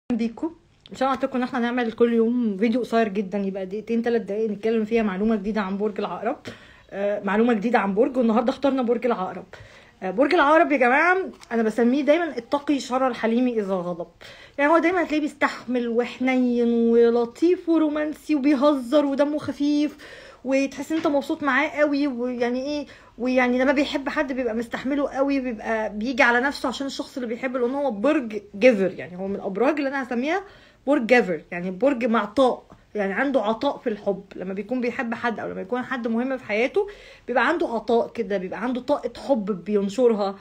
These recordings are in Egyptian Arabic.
بيكم مش انا قلت لكم ان احنا هنعمل كل يوم فيديو قصير جدا يبقى دقيقتين ثلاث دقايق نتكلم فيها معلومه جديده عن برج العقرب آه معلومه جديده عن برج والنهارده اخترنا برج العقرب آه برج العقرب يا جماعه انا بسميه دايما اتقي شر الحليم اذا غضب يعني هو دايما هتلاقيه بيستحمل وحنين ولطيف ورومانسي وبيهزر ودمه خفيف وتحس انت مبسوط معاه قوي ويعني ايه ويعني لما بيحب حد بيبقى مستحمله قوي بيبقى بيجي على نفسه عشان الشخص اللي بيحبه لان هو برج جيفر يعني هو من الابراج اللي انا هسميها برج جيفر يعني برج معطاء يعني عنده عطاء في الحب لما بيكون بيحب حد او لما يكون حد مهم في حياته بيبقى عنده عطاء كده بيبقى عنده طاقه حب بينشرها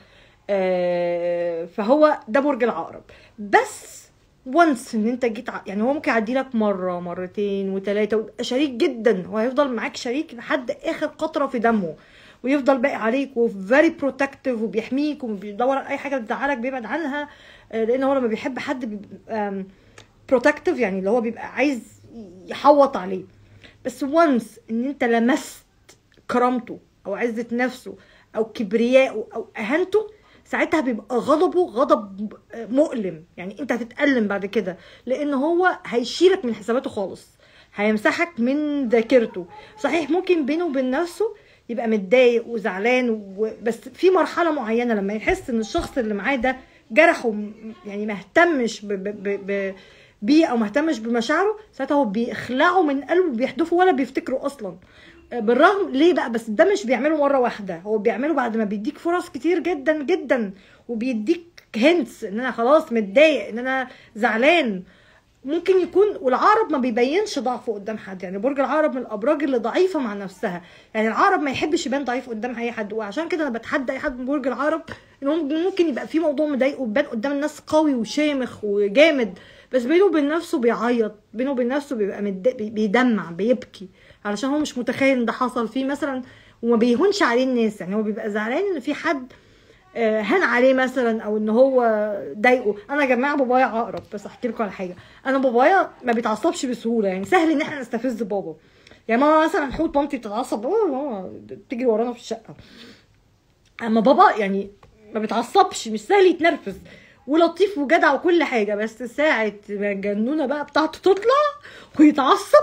آه فهو ده برج العقرب بس وانس ان انت جيت ع... يعني هو ممكن يعدي لك مره مرتين وثلاثه ويبقى شريك جدا هو هيفضل معاك شريك لحد اخر قطره في دمه ويفضل باقي عليك وفيري بروتكتيف وبيحميك وبيدور على اي حاجه تزعلك بيبعد عنها لان هو لما بيحب حد بيبقى بروتكتيف يعني اللي هو بيبقى عايز يحوط عليه بس وانس ان انت لمست كرامته او عزه نفسه او كبريائه او اهانته ساعتها بيبقى غضبه غضب مؤلم يعني انت هتتألم بعد كده لان هو هيشيلك من حساباته خالص هيمسحك من ذاكرته صحيح ممكن بينه وبين نفسه يبقى متضايق وزعلان و... بس في مرحله معينه لما يحس ان الشخص اللي معاه ده جرحه يعني ما اهتمش ب... ب... ب... بيه او ما اهتمش بمشاعره ساعتها هو بيخلعه من قلبه بيحدفه ولا بيفتكره اصلا بالرغم ليه بقى بس ده مش بيعمله مره واحده هو بيعمله بعد ما بيديك فرص كتير جدا جدا وبيديك هنتس ان انا خلاص متضايق ان انا زعلان ممكن يكون والعقرب ما بيبينش ضعفه قدام حد يعني برج العقرب من الابراج اللي ضعيفه مع نفسها يعني العقرب ما يحبش يبان ضعيف قدام اي حد وعشان كده انا بتحدى اي حد من برج العقرب ان ممكن يبقى في موضوع مضايقه ويبان قدام الناس قوي وشامخ وجامد بس بينه وبين نفسه بيعيط بينه وبين نفسه بيبقى مد... بيدمع بيبكي علشان هو مش متخيل ان ده حصل فيه مثلا وما بيهونش عليه الناس يعني هو بيبقى زعلان ان في حد هان عليه مثلا او ان هو ضايقه انا يا جماعه بابايا عقرب بس احكي لكم على حاجه انا بابايا ما بيتعصبش بسهوله يعني سهل ان احنا نستفز بابا يعني ماما مثلا حوت مامتي بتتعصب ماما بتجري ورانا في الشقه اما بابا يعني ما بيتعصبش مش سهل يتنرفز ولطيف وجدع وكل حاجه بس ساعه ما الجنونه بقى بتاعته تطلع ويتعصب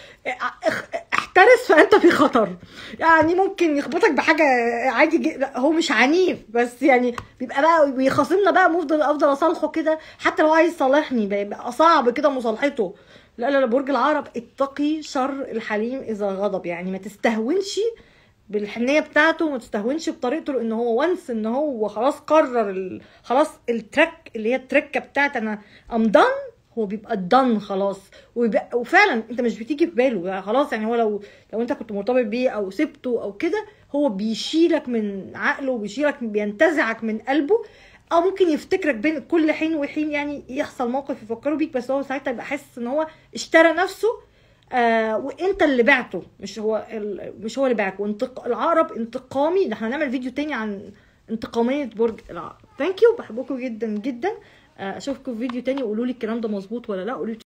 احترس فانت في خطر يعني ممكن يخبطك بحاجه عادي جدا هو مش عنيف بس يعني بيبقى بقى بيخاصمنا بقى مفضل افضل اصالحه كده حتى لو عايز يصالحني بيبقى صعب كده مصالحته لا لا لا برج العقرب اتقي شر الحليم اذا غضب يعني ما تستهونش بالحنيه بتاعته وما تستهونش بطريقته لان هو وانس ان هو خلاص قرر ال... خلاص الترك اللي هي التركه بتاعت انا ام دان هو بيبقى دن خلاص وبيبقى وفعلا انت مش بتيجي في باله يعني خلاص يعني هو لو لو انت كنت مرتبط بيه او سبته او كده هو بيشيلك من عقله وبيشيلك بينتزعك من قلبه او ممكن يفتكرك بين كل حين وحين يعني يحصل موقف يفكروا بيك بس هو ساعتها يبقى حاسس ان هو اشترى نفسه آه وانت اللي بعته مش هو مش هو اللي باعك وانتق... العقرب انتقامي ده احنا هنعمل فيديو تاني عن انتقاميه برج العقرب ثانك يو بحبكم جدا جدا اشوفكم في فيديو تاني وقولوا لي الكلام ده مظبوط ولا لا قولوا